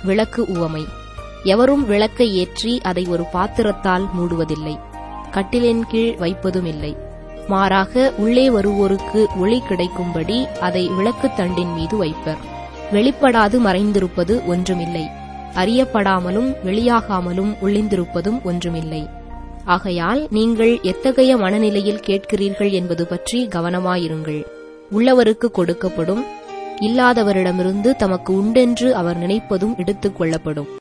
விளக்கு உவமை எவரும் விளக்கை ஏற்றி அதை ஒரு பாத்திரத்தால் மூடுவதில்லை கட்டிலின் கீழ் வைப்பதுமில்லை மாறாக உள்ளே வருவோருக்கு ஒளி கிடைக்கும்படி அதை விளக்குத் தண்டின் மீது வைப்பர் வெளிப்படாது மறைந்திருப்பது ஒன்றுமில்லை அறியப்படாமலும் வெளியாகாமலும் ஒளிந்திருப்பதும் ஒன்றுமில்லை ஆகையால் நீங்கள் எத்தகைய மனநிலையில் கேட்கிறீர்கள் என்பது பற்றி கவனமாயிருங்கள் உள்ளவருக்கு கொடுக்கப்படும் இல்லாதவரிடமிருந்து தமக்கு உண்டென்று அவர் நினைப்பதும் எடுத்துக் கொள்ளப்படும்